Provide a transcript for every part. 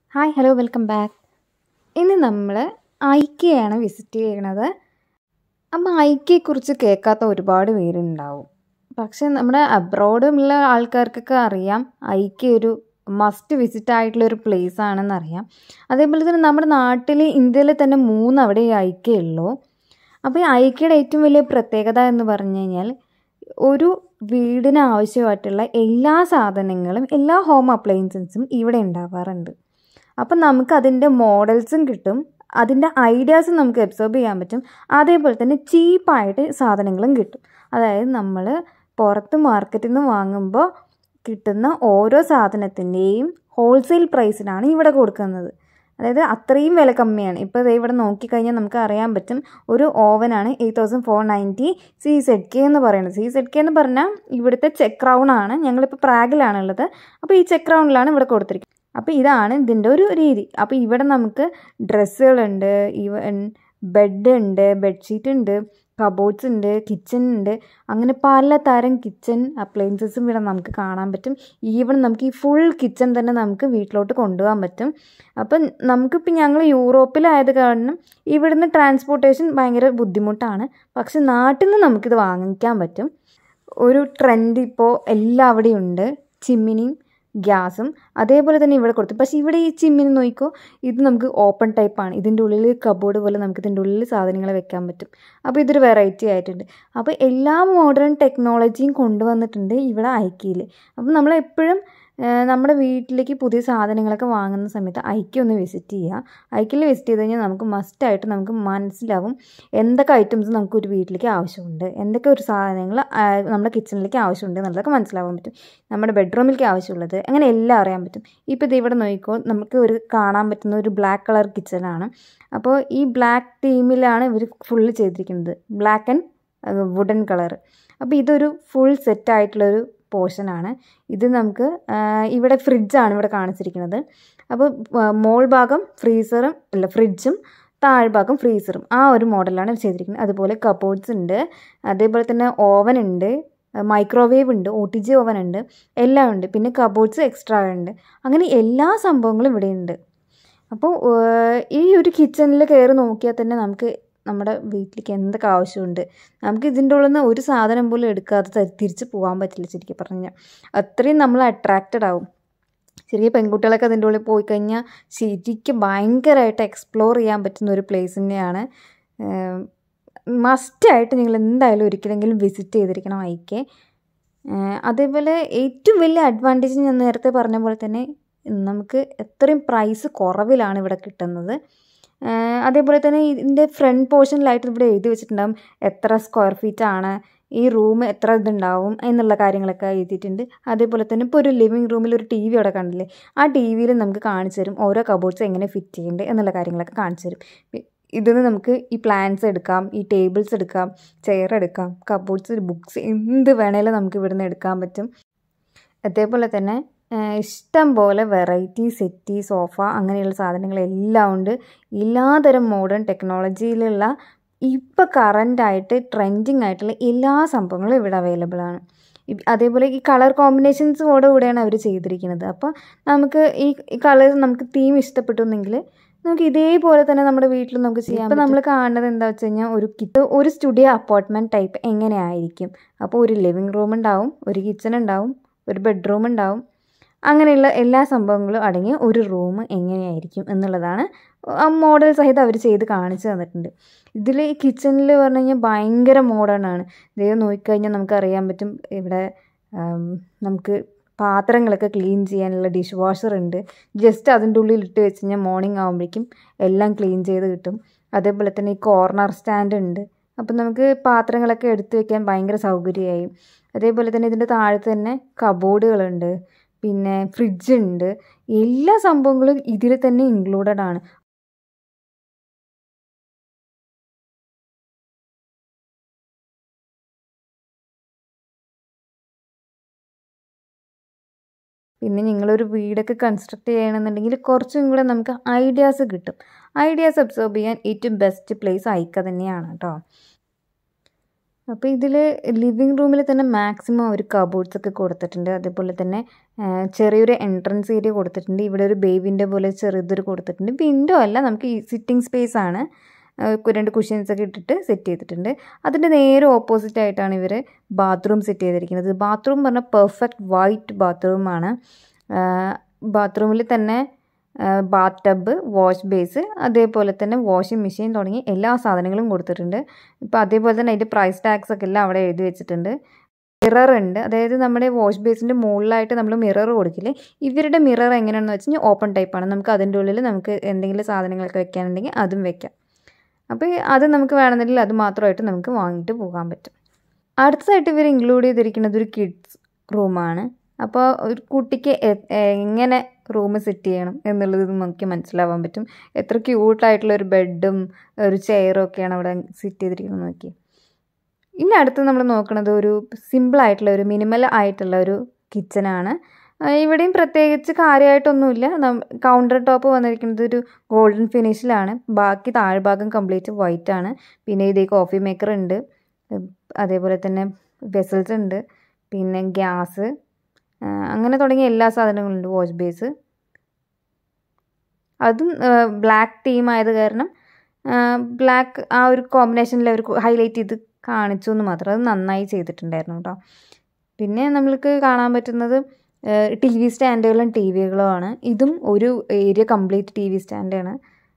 hi hello welcome back ഇന്ന് നമ്മൾ ഐക്കയാണ് visit ചെയ്യണത് അപ്പം ഐക്കയെക്കുറിച്ച് കേൾക്കാത്ത ഒരുപാട് പേരുണ്ടാവും പക്ഷെ നമ്മുടെ അബ്രോഡുള്ള ആൾക്കാർക്കൊക്കെ അറിയാം ഐക്യ ഒരു മസ്റ്റ് വിസിറ്റ് ആയിട്ടുള്ള ഒരു പ്ലേസ് ആണെന്ന് അറിയാം അതേപോലെ തന്നെ നമ്മുടെ നാട്ടിൽ ഇന്ത്യയിൽ തന്നെ മൂന്ന് അവിടെ ഈ ഐക്യ ഉള്ളൂ അപ്പോൾ ഈ ഐക്യയുടെ ഏറ്റവും വലിയ പ്രത്യേകത എന്ന് പറഞ്ഞു കഴിഞ്ഞാൽ ഒരു വീടിന് ആവശ്യമായിട്ടുള്ള എല്ലാ സാധനങ്ങളും എല്ലാ ഹോം അപ്ലയൻസസും ഇവിടെ ഉണ്ടാവാറുണ്ട് അപ്പം നമുക്ക് അതിൻ്റെ മോഡൽസും കിട്ടും അതിൻ്റെ ഐഡിയാസും നമുക്ക് അബ്സോർബ് ചെയ്യാൻ പറ്റും അതേപോലെ തന്നെ ചീപ്പായിട്ട് സാധനങ്ങളും കിട്ടും അതായത് നമ്മൾ പുറത്ത് മാർക്കറ്റിൽ നിന്ന് വാങ്ങുമ്പോൾ കിട്ടുന്ന ഓരോ സാധനത്തിൻ്റെയും ഹോൾസെയിൽ പ്രൈസിനാണ് ഇവിടെ കൊടുക്കുന്നത് അതായത് അത്രയും വില കമ്മിയാണ് ഇപ്പോൾ ദേ ഇവിടെ നോക്കിക്കഴിഞ്ഞാൽ നമുക്ക് അറിയാൻ പറ്റും ഒരു ഓവനാണ് eight thousand four ninety C Z K എന്ന് പറയുന്നത് സി സെഡ് കെ എന്ന് പറഞ്ഞാൽ ഇവിടുത്തെ ചെക്ക് ക്രൗൺ ആണ് ഞങ്ങളിപ്പോൾ പ്രാഗിലാണുള്ളത് അപ്പോൾ ഈ ചെക്ക് ക്രൗണിലാണ് ഇവിടെ കൊടുത്തിരിക്കുന്നത് അപ്പോൾ ഇതാണ് ഇതിൻ്റെ ഒരു രീതി അപ്പോൾ ഇവിടെ നമുക്ക് ഡ്രസ്സുകളുണ്ട് ഈവൻ ബെഡ് ഉണ്ട് ബെഡ്ഷീറ്റ് ഉണ്ട് കബോർഡ്സ് ഉണ്ട് കിച്ചൺ ഉണ്ട് അങ്ങനെ പലതരം കിച്ചൺ അപ്ലയൻസസും ഇവിടെ നമുക്ക് കാണാൻ പറ്റും ഈവൻ നമുക്ക് ഈ ഫുൾ കിച്ചൺ തന്നെ നമുക്ക് വീട്ടിലോട്ട് കൊണ്ടുപോകാൻ പറ്റും അപ്പം നമുക്കിപ്പോൾ ഞങ്ങൾ യൂറോപ്പിലായത് കാരണം ഇവിടുന്ന് ട്രാൻസ്പോർട്ടേഷൻ ഭയങ്കര ബുദ്ധിമുട്ടാണ് പക്ഷെ നാട്ടിൽ നിന്ന് നമുക്കിത് വാങ്ങിക്കാൻ പറ്റും ഒരു ട്രെൻഡ് ഇപ്പോൾ എല്ലാവിടെയും ഉണ്ട് ചിമ്മിനിയും ഗ്യാസും അതേപോലെ തന്നെ ഇവിടെ കൊടുത്തു പക്ഷേ ഇവിടെ ഈ ചിമ്മിനി നോക്കിക്കോ ഇത് നമുക്ക് ഓപ്പൺ ടൈപ്പാണ് ഇതിൻ്റെ ഉള്ളിൽ കബോർഡ് പോലെ നമുക്ക് ഇതിൻ്റെ ഉള്ളിൽ സാധനങ്ങൾ വെക്കാൻ പറ്റും അപ്പോൾ ഇതൊരു വെറൈറ്റി ആയിട്ടുണ്ട് അപ്പോൾ എല്ലാ മോഡേൺ ടെക്നോളജിയും കൊണ്ടുവന്നിട്ടുണ്ട് ഇവിടെ ഐക്കിയിൽ അപ്പോൾ നമ്മൾ എപ്പോഴും നമ്മുടെ വീട്ടിലേക്ക് പുതിയ സാധനങ്ങളൊക്കെ വാങ്ങുന്ന സമയത്ത് ഐക്യ ഒന്ന് വിസിറ്റ് ചെയ്യുക ഐക്യയിൽ വിസിറ്റ് ചെയ്ത് കഴിഞ്ഞാൽ നമുക്ക് മസ്റ്റായിട്ട് നമുക്ക് മനസ്സിലാവും എന്തൊക്കെ ഐറ്റംസ് നമുക്ക് ഒരു വീട്ടിലേക്ക് ആവശ്യമുണ്ട് എന്തൊക്കെ ഒരു സാധനങ്ങൾ നമ്മുടെ കിച്ചണിലേക്ക് ആവശ്യമുണ്ട് എന്നുള്ളതൊക്കെ മനസ്സിലാവാൻ പറ്റും നമ്മുടെ ബെഡ്റൂമിലേക്ക് ആവശ്യമുള്ളത് അങ്ങനെ എല്ലാം അറിയാൻ പറ്റും ഇപ്പോൾ ഇത് ഇവിടെ നോക്കിക്കോ നമുക്ക് ഒരു കാണാൻ പറ്റുന്ന ഒരു ബ്ലാക്ക് കളർ കിച്ചണാണ് അപ്പോൾ ഈ ബ്ലാക്ക് തീമിലാണ് ഇവർ ഫുള്ള് ചെയ്തിരിക്കുന്നത് ബ്ലാക്ക് ആൻഡ് വുഡൻ കളർ അപ്പോൾ ഇതൊരു ഫുൾ സെറ്റായിട്ടുള്ളൊരു പോർഷനാണ് ഇത് നമുക്ക് ഇവിടെ ഫ്രിഡ്ജാണ് ഇവിടെ കാണിച്ചിരിക്കുന്നത് അപ്പോൾ മോൾ ഭാഗം ഫ്രീസറും അല്ല ഫ്രിഡ്ജും താഴ്ഭാഗം ഫ്രീസറും ആ ഒരു മോഡലാണ് ചെയ്തിരിക്കുന്നത് അതുപോലെ കബോർഡ്സ് ഉണ്ട് അതേപോലെ തന്നെ ഓവൻ ഉണ്ട് മൈക്രോവേവ് ഉണ്ട് ഒ ടി ജി ഓവൻ ഉണ്ട് എല്ലാം ഉണ്ട് പിന്നെ കബോർഡ്സ് എക്സ്ട്രാ ഉണ്ട് അങ്ങനെ എല്ലാ സംഭവങ്ങളും ഇവിടെ ഉണ്ട് അപ്പോൾ ഈ ഒരു കിച്ചണിൽ കയറി നോക്കിയാൽ തന്നെ നമുക്ക് നമ്മുടെ വീട്ടിലേക്ക് എന്തൊക്കെ ആവശ്യമുണ്ട് നമുക്ക് ഇതിൻ്റെ ഉള്ളിൽ നിന്ന് ഒരു സാധനം പോലും എടുക്കാതെ തിരിച്ച് പോകാൻ പറ്റില്ല ശരിക്കും പറഞ്ഞാൽ അത്രയും നമ്മൾ അട്രാക്റ്റഡ് ആവും ചെറിയ പെൺകുട്ടികളൊക്കെ അതിൻ്റെ ഉള്ളിൽ പോയി കഴിഞ്ഞാൽ ശരിക്കും ഭയങ്കരമായിട്ട് എക്സ്പ്ലോർ ചെയ്യാൻ പറ്റുന്ന ഒരു പ്ലേസ് തന്നെയാണ് മസ്റ്റായിട്ട് നിങ്ങൾ എന്തായാലും ഒരിക്കലെങ്കിലും വിസിറ്റ് ചെയ്തിരിക്കണം ഐക്കെ അതേപോലെ ഏറ്റവും വലിയ അഡ്വാൻറ്റേജ് ഞാൻ നേരത്തെ പറഞ്ഞ പോലെ തന്നെ നമുക്ക് എത്രയും പ്രൈസ് കുറവിലാണ് ഇവിടെ കിട്ടുന്നത് അതേപോലെ തന്നെ ഇതിൻ്റെ ഫ്രണ്ട് പോർഷനിലായിട്ട് ഇവിടെ എഴുതി വെച്ചിട്ടുണ്ടാകും എത്ര സ്ക്വയർ ഫീറ്റ് ആണ് ഈ റൂം എത്ര ഇതുണ്ടാവും എന്നുള്ള കാര്യങ്ങളൊക്കെ എഴുതിയിട്ടുണ്ട് അതേപോലെ തന്നെ ഇപ്പോൾ ഒരു ലിവിങ് റൂമിൽ ഒരു ടി വി അവിടെ കണ്ടില്ലേ ആ ടി വിയിൽ നമുക്ക് കാണിച്ചു തരും ഓരോ കബോർഡ്സ് എങ്ങനെ ഫിറ്റ് ചെയ്യേണ്ടത് എന്നുള്ള കാര്യങ്ങളൊക്കെ കാണിച്ചു തരും ഇതിൽ നിന്ന് നമുക്ക് ഈ പ്ലാൻസ് എടുക്കാം ഈ ടേബിൾസ് എടുക്കാം ചെയർ എടുക്കാം കബോർഡ്സ് ബുക്സ് എന്ത് വേണേലും നമുക്ക് ഇവിടുന്ന് എടുക്കാൻ പറ്റും അതേപോലെ തന്നെ ഇഷ്ടം പോലെ വെറൈറ്റി സെറ്റി സോഫ അങ്ങനെയുള്ള സാധനങ്ങളെല്ലാം ഉണ്ട് എല്ലാതരം മോഡേൺ ടെക്നോളജിയിലുള്ള ഇപ്പോൾ കറൻ്റായിട്ട് ട്രെൻഡിങ് ആയിട്ടുള്ള എല്ലാ സംഭവങ്ങളും ഇവിടെ അവൈലബിൾ ആണ് അതേപോലെ ഈ കളർ കോമ്പിനേഷൻസോടെ കൂടെയാണ് അവർ ചെയ്തിരിക്കുന്നത് അപ്പോൾ നമുക്ക് ഈ കളർ നമുക്ക് തീം ഇഷ്ടപ്പെട്ടുവെങ്കിൽ നമുക്ക് ഇതേപോലെ തന്നെ നമ്മുടെ വീട്ടിൽ നമുക്ക് ചെയ്യാം ഇപ്പോൾ നമ്മൾ കാണുന്നത് എന്താ വെച്ച് കഴിഞ്ഞാൽ ഒരു കിറ്റ് ഒരു സ്റ്റുഡിയോ അപ്പാർട്ട്മെൻറ്റ് ടൈപ്പ് എങ്ങനെയായിരിക്കും അപ്പോൾ ഒരു ലിവിങ് റൂം ഉണ്ടാവും ഒരു കിച്ചൺ ഉണ്ടാവും ഒരു ബെഡ്റൂം ഉണ്ടാവും അങ്ങനെയുള്ള എല്ലാ സംഭവങ്ങളും അടങ്ങിയ ഒരു റൂം എങ്ങനെയായിരിക്കും എന്നുള്ളതാണ് ആ മോഡൽ സഹിതം അവർ ചെയ്ത് കാണിച്ചു തന്നിട്ടുണ്ട് ഇതിൽ ഈ കിച്ചണിൽ പറഞ്ഞു കഴിഞ്ഞാൽ ഭയങ്കര മോഡേൺ ആണ് ദൈവം നോക്കിക്കഴിഞ്ഞാൽ നമുക്ക് അറിയാൻ പറ്റും ഇവിടെ നമുക്ക് പാത്രങ്ങളൊക്കെ ക്ലീൻ ചെയ്യാനുള്ള ഡിഷ് വാഷർ ഉണ്ട് ജസ്റ്റ് അതിൻ്റെ ഉള്ളിൽ ഇട്ട് വെച്ച് കഴിഞ്ഞാൽ മോർണിംഗ് ആകുമ്പോഴേക്കും എല്ലാം ക്ലീൻ ചെയ്ത് കിട്ടും അതേപോലെ തന്നെ ഈ കോർണർ സ്റ്റാൻഡ് ഉണ്ട് അപ്പം നമുക്ക് പാത്രങ്ങളൊക്കെ എടുത്തു വെക്കാൻ ഭയങ്കര സൗകര്യമായി അതേപോലെ തന്നെ ഇതിൻ്റെ താഴത്ത് തന്നെ കബോർഡുകളുണ്ട് പിന്നെ ഫ്രിഡ്ജ് ഉണ്ട് എല്ലാ സംഭവങ്ങളും ഇതിൽ തന്നെ ഇൻക്ലൂഡഡ് ആണ് പിന്നെ നിങ്ങളൊരു വീടൊക്കെ കൺസ്ട്രക്ട് ചെയ്യണമെന്നുണ്ടെങ്കിൽ കുറച്ചും കൂടെ നമുക്ക് ഐഡിയാസ് കിട്ടും ഐഡിയാസ് അബ്സോർബ് ചെയ്യാൻ ഏറ്റവും ബെസ്റ്റ് പ്ലേസ് ഐക്ക തന്നെയാണ് കേട്ടോ അപ്പോൾ ഇതിൽ ലിവിങ് റൂമിൽ തന്നെ മാക്സിമം ഒരു കബോർഡ്സ് ഒക്കെ കൊടുത്തിട്ടുണ്ട് അതേപോലെ തന്നെ ആ, ചെറിയൊരു എൻട്രൻസ് ഏരിയ കൊടുത്തിട്ടുണ്ട് ഇവിടെ ഒരു ബേബിൻ്റെ പോലെ ചെറുതൊരു കൊടുത്തിട്ടുണ്ട് വിൻഡോ അല്ല നമുക്ക് ഈ സിറ്റിംഗ് സ്പേസ് ആണ് ആ, കു- രണ്ട് കുഷ്യൻസ് ഒക്കെ ഇട്ടിട്ട് സെറ്റ് ചെയ്തിട്ടുണ്ട് അതിൻ്റെ നേരെ ഓപ്പോസിറ്റ് ആയിട്ടാണ് ഇവർ ബാത്റൂം സെറ്റ് ചെയ്തിരിക്കുന്നത് ബാത്റൂം പറഞ്ഞാൽ പെർഫെക്റ്റ് വൈറ്റ് ബാത്റൂമാണ് ബാത്റൂമിൽ തന്നെ ബാത്ത് ടബ് വാഷ് ബേസ് അതേപോലെ തന്നെ വാഷിംഗ് മെഷീൻ തുടങ്ങി എല്ലാ സാധനങ്ങളും കൊടുത്തിട്ടുണ്ട് ഇപ്പോൾ അതേപോലെ തന്നെ അതിൻ്റെ പ്രൈസ് ടാക്സ് ഒക്കെ എല്ലാം അവിടെ എഴുതി വെച്ചിട്ടുണ്ട് മിറർ ഉണ്ട് അതായത് നമ്മുടെ വാഷ് ബേസിൻ്റെ മുകളിലായിട്ട് നമ്മൾ മിറർ കൊടുക്കില്ലേ ഇവരുടെ മിറർ എങ്ങനെയാണെന്ന് വെച്ച് കഴിഞ്ഞാൽ ഓപ്പൺ ടൈപ്പാണ് നമുക്ക് അതിൻ്റെ ഉള്ളിൽ നമുക്ക് എന്തെങ്കിലും സാധനങ്ങളൊക്കെ വെക്കാനുണ്ടെങ്കിൽ അതും വെക്കാം അപ്പോൾ അത് നമുക്ക് വേണമെന്നുണ്ടെങ്കിൽ അത് മാത്രമായിട്ട് നമുക്ക് വാങ്ങിയിട്ട് പോകാൻ പറ്റും അടുത്തതായിട്ട് ഇവർ ഇൻക്ലൂഡ് ചെയ്തിരിക്കുന്നത് ഒരു കിഡ്സ് റൂമാണ് അപ്പോൾ ഒരു കുട്ടിക്ക് എ- എങ്ങനെ റൂം സെറ്റ് ചെയ്യണം എന്നുള്ളത് നമുക്ക് മനസ്സിലാവാൻ പറ്റും എത്ര ക്യൂട്ടായിട്ടുള്ള ഒരു ബെഡും ഒരു ചെയറും ഒക്കെയാണ് അവിടെ സെറ്റ് ചെയ്തിരിക്കുന്നത് നോക്കി ഇനി അടുത്ത് നമ്മൾ നോക്കുന്നത് ഒരു സിമ്പിൾ ആയിട്ടുള്ള ഒരു മിനിമൽ ആയിട്ടുള്ള ഒരു കിച്ചനാണ് ഇവിടെയും പ്രത്യേകിച്ച് കാര്യമായിട്ടൊന്നുമില്ല കൗണ്ടർ ടോപ്പ് വന്നിരിക്കുന്നത് ഒരു ഗോൾഡൻ ഫിനിഷിലാണ് ബാക്കി താഴ്ഭാഗം കംപ്ലീറ്റ് വൈറ്റ് ആണ് പിന്നെ ഇതേ കോഫി മേക്കർ ഉണ്ട് ഉം, അതേപോലെ തന്നെ വെസൽസ് ഉണ്ട് പിന്നെ ഗ്യാസ് അങ്ങനെ തുടങ്ങിയ എല്ലാ സാധനങ്ങളും ഉണ്ട് വാഷ് ബേസ് അതും ബ്ലാക്ക് തീം ആയത് കാരണം ബ്ലാക്ക് ആ ഒരു കോമ്പിനേഷനിൽ അവർ ഹൈലൈറ്റ് ചെയ്ത് കാണിച്ചു എന്ന് മാത്രം അത് നന്നായി ചെയ്തിട്ടുണ്ടായിരുന്നു കേട്ടോ പിന്നെ നമ്മൾക്ക് കാണാൻ പറ്റുന്നത് ടി വി സ്റ്റാൻഡുകളും ടി വികളുമാണ് ഇതും ഒരു ഏരിയ കംപ്ലീറ്റ് ടി വി സ്റ്റാൻഡാണ്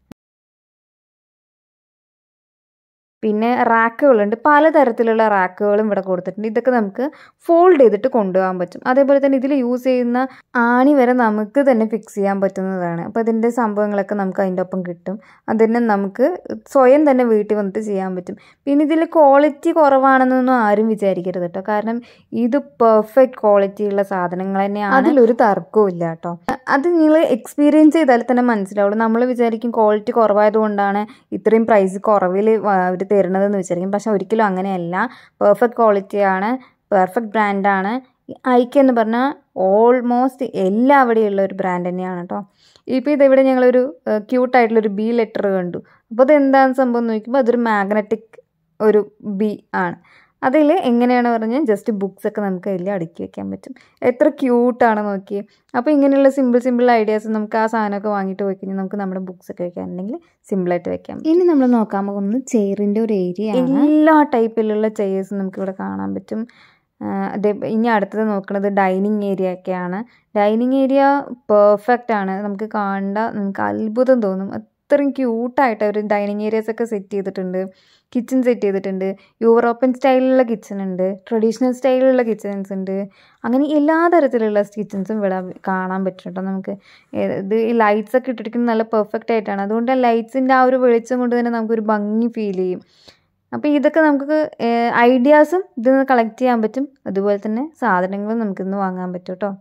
പിന്നെ റാക്കുകളുണ്ട് പലതരത്തിലുള്ള റാക്കുകളും ഇവിടെ കൊടുത്തിട്ടുണ്ട് ഇതൊക്കെ നമുക്ക് ഫോൾഡ് ചെയ്തിട്ട് കൊണ്ടുപോകാൻ പറ്റും അതേപോലെ തന്നെ ഇതിൽ യൂസ് ചെയ്യുന്ന ആണി വരെ നമുക്ക് തന്നെ ഫിക്സ് ചെയ്യാൻ പറ്റുന്നതാണ് അപ്പോൾ ഇതിൻ്റെ സംഭവങ്ങളൊക്കെ നമുക്ക് അതിൻ്റെ ഒപ്പം കിട്ടും അതിനെ നമുക്ക് സ്വയം തന്നെ വീട്ടിൽ വന്നിട്ട് ചെയ്യാൻ പറ്റും പിന്നെ ഇതിൽ ക്വാളിറ്റി കുറവാണെന്നൊന്നും ആരും വിചാരിക്കരുത് കേട്ടോ കാരണം ഇത് പെർഫെക്റ്റ് ക്വാളിറ്റി ഉള്ള സാധനങ്ങൾ തന്നെയാണ് അതിലൊരു തർക്കവും ഇല്ല കേട്ടോ അത് നിങ്ങൾ എക്സ്പീരിയൻസ് ചെയ്താൽ തന്നെ മനസ്സിലാവുള്ളൂ നമ്മൾ വിചാരിക്കും ക്വാളിറ്റി കുറവായത് കൊണ്ടാണ് ഇത്രയും പ്രൈസ് കുറവിൽ അവർ തരുന്നതെന്ന് വിചാരിക്കും പക്ഷെ ഒരിക്കലും അങ്ങനെയല്ല പെർഫെക്റ്റ് ക്വാളിറ്റിയാണ് പെർഫെക്റ്റ് ബ്രാൻഡാണ് ഐക്യ എന്ന് പറഞ്ഞാൽ ഓൾമോസ്റ്റ് എല്ലാവിടെയുള്ള ഒരു ബ്രാൻഡ് തന്നെയാണ് കേട്ടോ ഇപ്പോൾ ഇതിവിടെ ഞങ്ങളൊരു ക്യൂട്ടായിട്ടുള്ളൊരു ബി ലെറ്റർ കണ്ടു അപ്പോൾ അത് എന്താണ് സംഭവം എന്ന് നോക്കുമ്പോൾ അതൊരു മാഗ്നറ്റിക് ഒരു ബി ആണ് അതിൽ എങ്ങനെയാണ് പറഞ്ഞാൽ ജസ്റ്റ് ബുക്സ് ഒക്കെ നമുക്ക് അതിൽ അടുക്കി വെക്കാൻ പറ്റും എത്ര ക്യൂട്ടാണ് നോക്കി അപ്പോൾ ഇങ്ങനെയുള്ള സിമ്പിൾ സിമ്പിൾ ഐഡിയാസ് നമുക്ക് ആ സാധനമൊക്കെ വാങ്ങിയിട്ട് പോയി കഴിഞ്ഞാൽ നമുക്ക് നമ്മുടെ ബുക്സ് ഒക്കെ വെക്കാനുണ്ടെങ്കിൽ സിമ്പിളായിട്ട് വെക്കാം ഇനി നമ്മൾ നോക്കാൻ പോകുന്നത് ചെയറിൻ്റെ ഒരു ഏരിയ എല്ലാ ടൈപ്പിലുള്ള ചെയേഴ്സും നമുക്കിവിടെ കാണാൻ പറ്റും ആ, അതേ ഇനി അടുത്തത് നോക്കുന്നത് ഡൈനിങ് ഏരിയ ഒക്കെയാണ് ഡൈനിങ് ഏരിയ പെർഫെക്റ്റ് ആണ് നമുക്ക് കാണണ്ട നമുക്ക് അത്ഭുതം തോന്നും അത്രയും ക്യൂട്ടായിട്ട് ഒരു ഡൈനിങ് ഏരിയാസ് ഒക്കെ സെറ്റ് ചെയ്തിട്ടുണ്ട് കിച്ചൺ സെറ്റ് ചെയ്തിട്ടുണ്ട് യൂറോപ്യൻ സ്റ്റൈലിലുള്ള കിച്ചൺ ഉണ്ട് ട്രഡീഷണൽ സ്റ്റൈലിലുള്ള കിച്ചൺസ് ഉണ്ട് അങ്ങനെ എല്ലാ തരത്തിലുള്ള കിച്ചൺസും ഇവിടെ കാണാൻ പറ്റും കേട്ടോ നമുക്ക് ഏ- ഇത് ഈ ലൈറ്റ്സ് ഒക്കെ ഇട്ടിരിക്കുന്നത് നല്ല പെർഫെക്റ്റ് ആയിട്ടാണ് അതുകൊണ്ട് ആ ലൈറ്റ്സിൻ്റെ ആ ഒരു വെളിച്ചം കൊണ്ട് തന്നെ നമുക്കൊരു ഭംഗി ഫീൽ ചെയ്യും അപ്പോൾ ഇതൊക്കെ നമുക്ക് ഐഡിയാസും ഇതിൽ നിന്ന് കളക്ട് ചെയ്യാൻ പറ്റും അതുപോലെ തന്നെ സാധനങ്ങളും നമുക്കിന്ന് വാങ്ങാൻ പറ്റും കേട്ടോ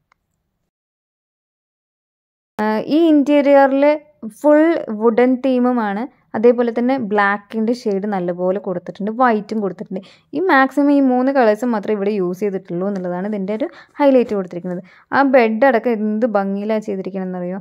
ഈ ഇൻറ്റീരിയറിൽ ഫുൾ വുഡൻ തീമുമാണ് അതേപോലെ തന്നെ ബ്ലാക്കിൻ്റെ ഷെയ്ഡ് നല്ലപോലെ കൊടുത്തിട്ടുണ്ട് വൈറ്റും കൊടുത്തിട്ടുണ്ട് ഈ മാക്സിമം ഈ മൂന്ന് കളേഴ്സും മാത്രമേ ഇവിടെ യൂസ് ചെയ്തിട്ടുള്ളൂ എന്നുള്ളതാണ് ഇതിൻ്റെ ഒരു ഹൈലൈറ്റ് കൊടുത്തിരിക്കുന്നത് ആ ബെഡ് അടക്കം എന്ത് ഭംഗിയിലാണ് ചെയ്തിരിക്കണമെന്നറിയോ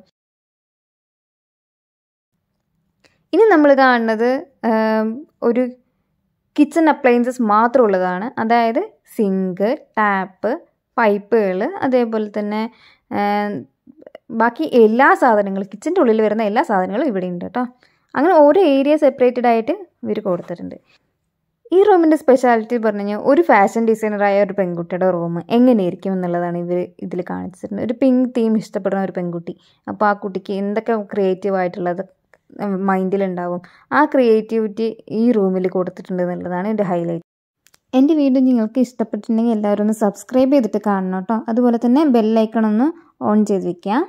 ഇനി നമ്മൾ കാണുന്നത് ആം, ഒരു കിച്ചൺ അപ്ലയൻസസ് മാത്രമുള്ളതാണ് അതായത് സിങ്ക് ടാപ്പ് പൈപ്പുകൾ അതേപോലെ തന്നെ ആം, ബാക്കി എല്ലാ സാധനങ്ങളും കിച്ചൻ്റെ ഉള്ളിൽ വരുന്ന എല്ലാ സാധനങ്ങളും ഇവിടെ ഉണ്ട് കേട്ടോ അങ്ങനെ ഓരോ ഏരിയ സെപ്പറേറ്റഡ് ആയിട്ട് ഇവർ കൊടുത്തിട്ടുണ്ട് ഈ റൂമിൻ്റെ സ്പെഷ്യാലിറ്റി പറഞ്ഞു കഴിഞ്ഞാൽ ഒരു ഫാഷൻ ഡിസൈനറായ ഒരു പെൺകുട്ടിയുടെ റൂം എങ്ങനെയായിരിക്കും എന്നുള്ളതാണ് ഇവർ ഇതിൽ കാണിച്ചിട്ടുണ്ട് ഒരു പിങ്ക് തീം ഇഷ്ടപ്പെടുന്ന ഒരു പെൺകുട്ടി അപ്പോൾ ആ കുട്ടിക്ക് എന്തൊക്കെ ക്രിയേറ്റീവ് ആയിട്ടുള്ളത് മൈൻഡിലുണ്ടാവും ആ ക്രിയേറ്റിവിറ്റി ഈ റൂമിൽ കൊടുത്തിട്ടുണ്ട് എന്നുള്ളതാണ് എൻ്റെ ഹൈലൈറ്റ് എൻ്റെ വീഡിയോ നിങ്ങൾക്ക് ഇഷ്ടപ്പെട്ടിട്ടുണ്ടെങ്കിൽ എല്ലാവരും ഒന്ന് സബ്സ്ക്രൈബ് ചെയ്തിട്ട് കാണണം കേട്ടോ അതുപോലെ തന്നെ ബെല്ലൈക്കൺ ഒന്ന് ഓൺ ചെയ്ത് വെക്കുക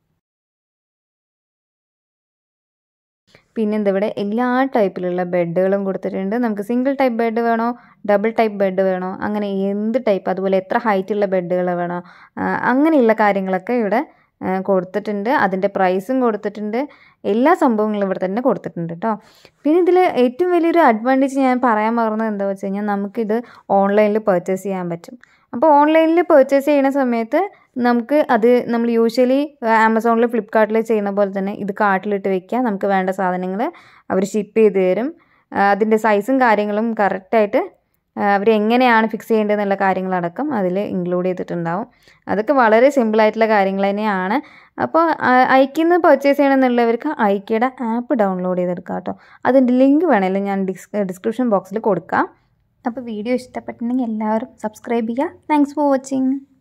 പിന്നെ എന്താ ഇവിടെ എല്ലാ ടൈപ്പിലുള്ള ബെഡുകളും കൊടുത്തിട്ടുണ്ട് നമുക്ക് സിംഗിൾ ടൈപ്പ് ബെഡ് വേണോ ഡബിൾ ടൈപ്പ് ബെഡ് വേണോ അങ്ങനെ എന്ത് ടൈപ്പ് അതുപോലെ എത്ര ഹൈറ്റുള്ള ബെഡുകൾ വേണോ ആ, അങ്ങനെയുള്ള കാര്യങ്ങളൊക്കെ ഇവിടെ ആ, കൊടുത്തിട്ടുണ്ട് അതിൻ്റെ പ്രൈസും കൊടുത്തിട്ടുണ്ട് എല്ലാ സംഭവങ്ങളും ഇവിടെ തന്നെ കൊടുത്തിട്ടുണ്ട് കേട്ടോ പിന്നെ ഇതിൽ ഏറ്റവും വലിയൊരു അഡ്വാൻറ്റേജ് ഞാൻ പറയാൻ മറന്നത് എന്താ വെച്ച് കഴിഞ്ഞാൽ നമുക്കിത് ഓൺലൈനിൽ പർച്ചേസ് ചെയ്യാൻ പറ്റും അപ്പോൾ ഓൺലൈനിൽ പർച്ചേസ് ചെയ്യുന്ന സമയത്ത് നമുക്ക് അത് നമ്മൾ യൂഷ്വലി ആമസോണിൽ ഫ്ലിപ്കാർട്ടിൽ ചെയ്യുന്ന പോലെ തന്നെ ഇത് കാർട്ടിലിട്ട് വെക്കുക നമുക്ക് വേണ്ട സാധനങ്ങൾ അവർ ഷിപ്പ് ചെയ്ത് തരും ആ, അതിൻ്റെ സൈസും കാര്യങ്ങളും കറക്റ്റായിട്ട് അവർ എങ്ങനെയാണ് ഫിക്സ് ചെയ്യേണ്ടതെന്നുള്ള കാര്യങ്ങളടക്കം അതിൽ ഇൻക്ലൂഡ് ചെയ്തിട്ടുണ്ടാവും അതൊക്കെ വളരെ സിമ്പിളായിട്ടുള്ള കാര്യങ്ങൾ തന്നെയാണ് അപ്പോൾ ഐക്കിന്ന് പർച്ചേസ് ചെയ്യണമെന്നുള്ളവർക്ക് ഐക്കിയുടെ ആപ്പ് ഡൗൺലോഡ് ചെയ്തെടുക്കാം കേട്ടോ അതിൻ്റെ ലിങ്ക് വേണമെങ്കിലും ഞാൻ ഡിസ് ഡിസ്ക്രിപ്ഷൻ ബോക്സിൽ കൊടുക്കാം അപ്പോൾ വീഡിയോ ഇഷ്ടപ്പെട്ടിട്ടുണ്ടെങ്കിൽ എല്ലാവരും സബ്സ്ക്രൈബ് ചെയ്യുക താങ്ക്സ് ഫോർ വാച്ചിങ്